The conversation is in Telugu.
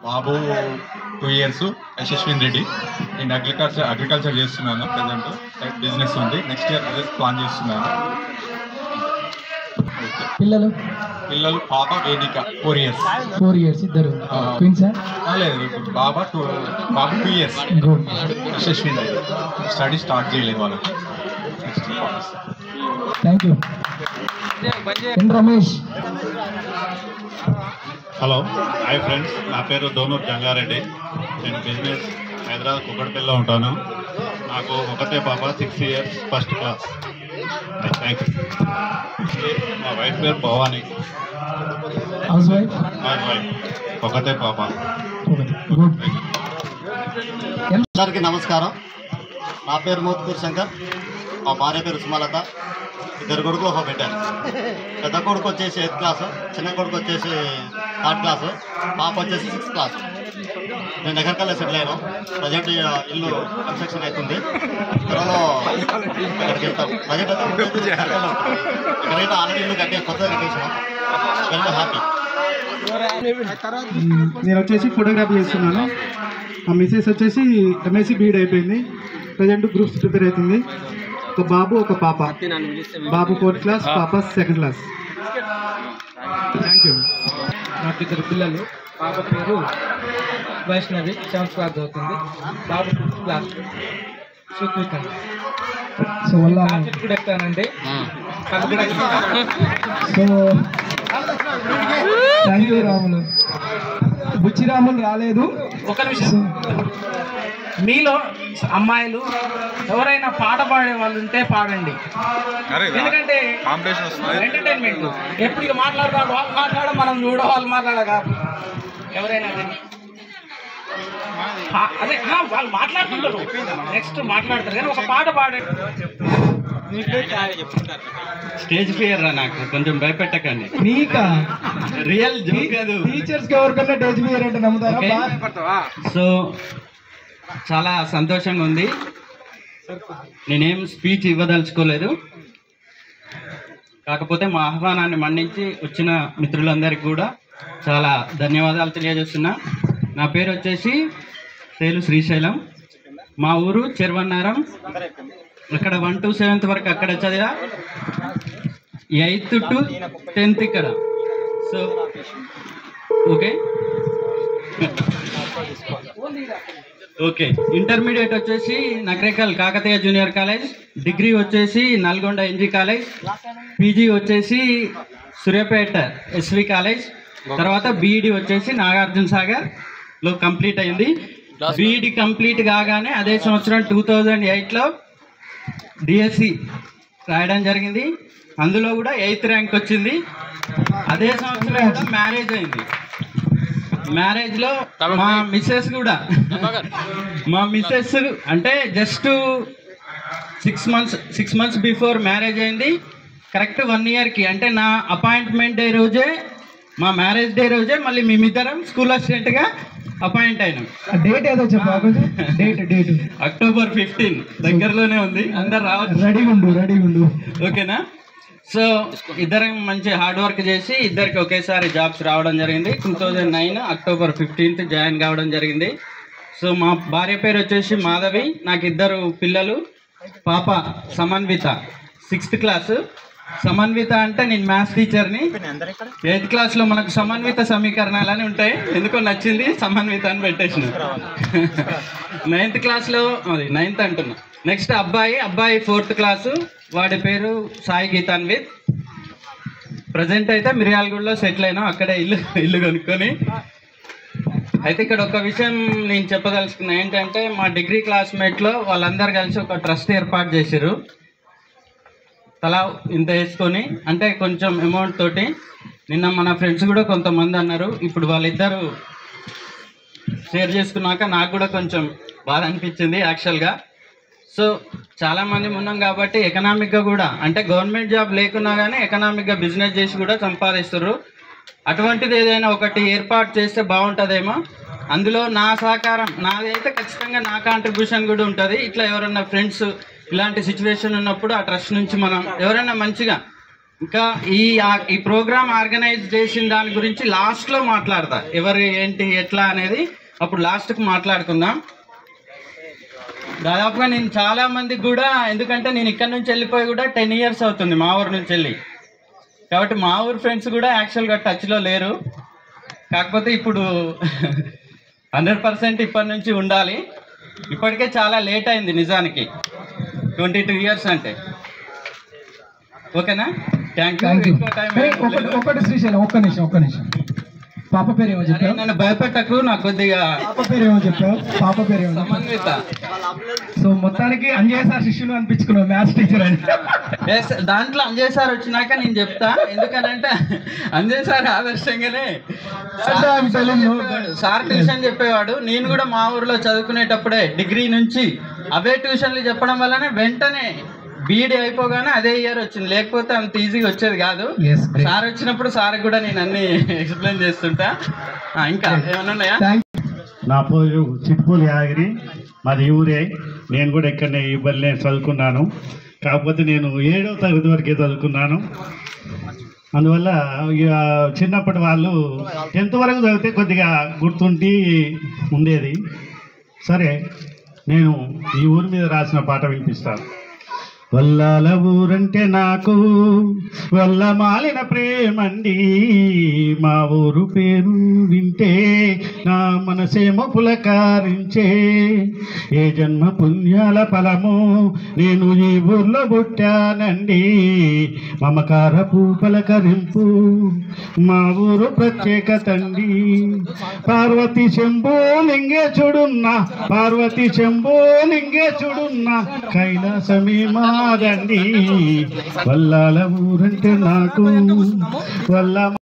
బాబు టూ ఇయర్స్ యశస్విన్ రెడ్డి నేను అగ్రికల్చర్ అగ్రికల్చర్ చేస్తున్నాను ప్రజెంట్ బిజినెస్ ఉంది నెక్స్ట్ ఇయర్ బిజినెస్ ప్లాన్ చేస్తున్నాను ఓకే. పిల్లలు పిల్లలు పాప వేదిక ఫోర్ ఇయర్స్ ఫోర్ ఇయర్స్ ఇద్దరు ఆ. ట్విన్సా లేదు బాబా టూ బాబు two years good Yashaswin Reddy study start చేయలేదు వాళ్ళకి next thank you N Ramesh hello hi friends నా పేరు దోనూరు జంగారెడ్డి నేను బిజినెస్ హైదరాబాద్ కుక్కడపల్లిలో ఉంటాను నాకు ఒకతే పాప six years first class thank you మా వైఫ్ పేరు భవానీ హౌస్ వైఫ్ మా వైఫ్ ఒకతే పాప గుడ్ అందరికీ నమస్కారం నా పేరు మోత్కూర్ శంకర్ మా భార్య పేరు సుమలత ఇద్దరు కొడుకు ఒక బిడ్డ పెద్ద కొడుకు వచ్చేసి ఎయిత్ క్లాసు చిన్న కొడుకు వచ్చేసి థర్డ్ క్లాసు పాప వచ్చేసి సిక్స్త్ క్లాస్ నేను దగ్గరకల్లా సెటిల్ అయ్యాను ప్రజెంట్ ఇల్లు కన్స్ట్రక్షన్ అవుతుంది త్వరలో అక్కడికి వెళ్తాం ప్రజెంట్ అయితే ముందు ఇక్కడే ఉంటాం. ఇక్కడైతే ఆల్రెడీ ఇల్లు కట్టే కొత్తగా కట్టేసాం వెరీ హ్యాపీ నేను వచ్చేసి ఫోటోగ్రఫీ చేస్తున్నాను మా మిస్సెస్ వచ్చేసి ఎంఎస్సి బీడ్ అయిపోయింది ప్రజెంట్ గ్రూప్స్ ప్రిపేర్ అవుతుంది ఒక బాబు ఒక పాప బాబు ఫోర్త్ క్లాస్ పాప సెకండ్ క్లాస్ థ్యాంక్ యూ నాకు ఇద్దరు పిల్లలు పాప పేరు వైష్ణవి సెవెంత్ క్లాస్ చదువుతుంది బాబు ఫిఫ్త్ క్లాస్ సుత్వికన్ సో వల్ల కూడా ఎక్కుతానండి కళ్ళు కూడా so thank you Ramulu Buchiramulu రాలేదు ఒక నిమిషం మీలో అమ్మాయిలు ఎవరైనా పాట పాడే వాళ్ళు ఉంటే పాడండి ఎందుకంటే కాంపిటీషన్ వస్తుంది ఎంటర్టైన్మెంట్ ఎప్పుడు ఇక మాట్లాడతాడు వాళ్ళు మాట్లాడ మనం చూడ వాళ్ళు మాట్లాడగా ఎవరైనా కానీ. ఆ, అదే ఆ, వాళ్ళు మాట్లాడుతుంటారు నెక్స్ట్ మాట్లాడతారు కానీ ఒక పాట పాడే స్టేజ్ ఫియర్ రా నాకు కొంచెం భయపెట్టకండి నీకా రియల్ జోక్ కాదు టీచర్స్ కి ఎవరికన్నా డేజ్ బియర్ అంటే నమ్ముతారా Okay. బా? సో చాలా సంతోషంగా ఉంది నేనేం స్పీచ్ ఇవ్వదలుచుకోలేదు కాకపోతే మా ఆహ్వానాన్ని మన్నించి వచ్చిన మిత్రులందరికీ కూడా చాలా ధన్యవాదాలు తెలియజేస్తున్నా నా పేరు వచ్చేసి తేలు శ్రీశైలం మా ఊరు చెరువన్నారం అక్కడ వన్ టు సెవెంత్ వరకు అక్కడ చదివా ఎయిత్ టు టెన్త్ ఇక్కడ సో ఓకే ఓకే ఇంటర్మీడియట్ వచ్చేసి Nakrekal Kakatiya junior college degree వచ్చేసి నల్గొండ ఎన్జీ కాలేజ్ పీజీ వచ్చేసి సూర్యాపేట ఎస్వి కాలేజ్ తర్వాత బీఈడి వచ్చేసి నాగార్జున సాగర్ లో కంప్లీట్ అయింది బీఈడి కంప్లీట్ కాగానే అదే సంవత్సరం టూ థౌజండ్ ఎయిట్లో డిఎస్సి రాయడం జరిగింది అందులో కూడా ఎయిత్ ర్యాంక్ వచ్చింది అదే సంవత్సరం కూడా మ్యారేజ్ అయింది మ్యారేజ్ లో మా మిస్సెస్ కూడా మా మిస్సెస్ అంటే just six months six months before marriage అయింది కరెక్ట్ వన్ ఇయర్కి అంటే నా అపాయింట్మెంట్ డే రోజే మా మ్యారేజ్ డే రోజే మళ్ళీ మేమిద్దరం స్కూల్ అసిస్టెంట్గా అపాయింట్ అయినాం డేట్ ఏదో చెప్పా కొంచెం డేట్ డేట్ అక్టోబర్ ఫిఫ్టీన్ దగ్గరలోనే ఉంది అందరు రావచ్చు రెడీగా ఉండు రెడీగా ఉండు ఓకేనా సో ఇద్దరం మంచి హార్డ్ వర్క్ చేసి ఇద్దరికి ఒకేసారి జాబ్స్ రావడం జరిగింది two thousand nine October fifteenth join కావడం జరిగింది సో మా భార్య పేరు వచ్చేసి మాధవి నాకు ఇద్దరు పిల్లలు పాప సమన్విత సిక్స్త్ క్లాస్ సమన్విత అంటే నేను మ్యాథ్స్ టీచర్ని ఎయిత్ క్లాస్లో మనకు సమన్విత సమీకరణాలు అని ఉంటాయి ఎందుకో నచ్చింది సమన్విత అని పెట్టేసిన నైన్త్ క్లాస్లో అది నైన్త్ అంటున్నా నెక్స్ట్ అబ్బాయి అబ్బాయి ఫోర్త్ క్లాసు వాడి పేరు సాయి గీతాన్విత్ ప్రజెంట్ అయితే మిర్యాలగూడలో సెటిల్ అయినాం అక్కడే ఇల్లు ఇల్లు కొనుక్కొని అయితే ఇక్కడ ఒక విషయం నేను చెప్పదలుచుకున్నా ఏంటంటే మా డిగ్రీ క్లాస్మేట్లో వాళ్ళందరూ కలిసి ఒక ట్రస్ట్ ఏర్పాటు చేశారు తలా ఇంత వేసుకొని అంటే కొంచెం అమౌంట్ తోటి నిన్న మన ఫ్రెండ్స్ కూడా కొంతమంది అన్నారు ఇప్పుడు వాళ్ళిద్దరు షేర్ చేసుకున్నాక నాకు కూడా కొంచెం బాధ అనిపించింది యాక్చువల్గా సో చాలామంది ఉన్నాం కాబట్టి ఎకనామిక్గా కూడా అంటే గవర్నమెంట్ జాబ్ లేకున్నా కానీ ఎకనామిక్గా బిజినెస్ చేసి కూడా సంపాదిస్తారు అటువంటిది ఏదైనా ఒకటి ఏర్పాటు చేస్తే బాగుంటుందేమో అందులో నా సహకారం నాది అయితే ఖచ్చితంగా నా కాంట్రిబ్యూషన్ కూడా ఉంటుంది ఇట్లా ఎవరన్నా ఫ్రెండ్స్ ఇలాంటి సిచ్యువేషన్ ఉన్నప్పుడు ఆ ట్రస్ట్ నుంచి మనం ఎవరైనా మంచిగా ఇంకా ఈ ఆ- ఈ ప్రోగ్రామ్ ఆర్గనైజ్ చేసిన దాని గురించి లాస్ట్లో మాట్లాడతా ఎవరు ఏంటి ఎట్లా అనేది అప్పుడు లాస్ట్కి మాట్లాడుకుందాం దాదాపుగా నేను చాలా మందికి కూడా ఎందుకంటే నేను ఇక్కడ నుంచి వెళ్ళిపోయి కూడా టెన్ ఇయర్స్ అవుతుంది మా ఊరు నుంచి వెళ్ళి కాబట్టి మా ఊరు ఫ్రెండ్స్ కూడా యాక్చువల్గా టచ్లో లేరు కాకపోతే ఇప్పుడు హండ్రెడ్ పర్సెంట్ ఇప్పటి నుంచి ఉండాలి ఇప్పటికే చాలా లేట్ అయింది నిజానికి ట్వంటీ టూ ఇయర్స్ అంటే ఓకేనా థ్యాంక్ థ్యాంక్ యూ యూ ఎక్కువ టైం ఒకటి ఒకటి శ్రీశైలం ఒక్క నిమిషం ఒక్క నిమిషం పాప పేరు ఏమో చెప్పావు నన్ను భయపెట్టకు నాకు కొద్దిగా పాప పేరు ఏమో చెప్పావు పాప పేరు ఏమో చెప్పావు? సమన్విత సో మొత్తానికి అంజయ్ సార్ శిష్యులు అనిపించుకున్నావు మ్యాథ్స్ టీచర్ అని Yes, దాంట్లో అంజయ్ సార్ వచ్చినాక నేను చెప్తా ఎందుకనంటే అంజయ్ సార్ ఆదర్శంగానే అంటే I'm telling you. Sir tuition చెప్పేవాడు నేను కూడా మా ఊర్లో చదువుకునేటప్పుడే డిగ్రీ నుంచి అవే ట్యూషన్లు చెప్పడం వల్లనే వెంటనే బీఈడి అయిపోగానే అదే ఇయర్ వచ్చింది లేకపోతే అంత ఈజీగా వచ్చేది కాదు Yes, great. సార్ వచ్చినప్పుడు సార్ కూడా నేను అన్ని ఎక్స్ప్లెయిన్ చేస్తుంటా ఆ, ఇంకా ఏమైనా ఉన్నాయా థ్యాంక్ నా పేరు చిట్పూలి యాగిరి మాది ఈ ఊరే నేను కూడా ఇక్కడనే ఈ బల్లే చదువుకున్నాను కాకపోతే నేను ఏడవ తరగతి వరకే చదువుకున్నాను అందువల్ల ఇక చిన్నప్పటి వాళ్ళు టెన్త్ వరకు చదివితే కొద్దిగా గుర్తుండి ఉండేది సరే నేను ఈ ఊరి మీద రాసిన పాట వినిపిస్తాను వల్లాల ఊరంటే నాకు వల్ల మాలిన ప్రేమండి మా ఊరు పేరు వింటే నా మనసేమో పులకారించే ఏ జన్మ పుణ్యాల ఫలము నేను ఈ ఊర్లో పుట్టానండి మమకారపు పలకరింపు మా ఊరు ప్రత్యేకతండి పార్వతి శంభో లింగేశుడున్నా పార్వతి శంభో లింగేశుడున్నా కైలాసమే మాదండి వల్లాల ఊరంటే నాకు వల్ల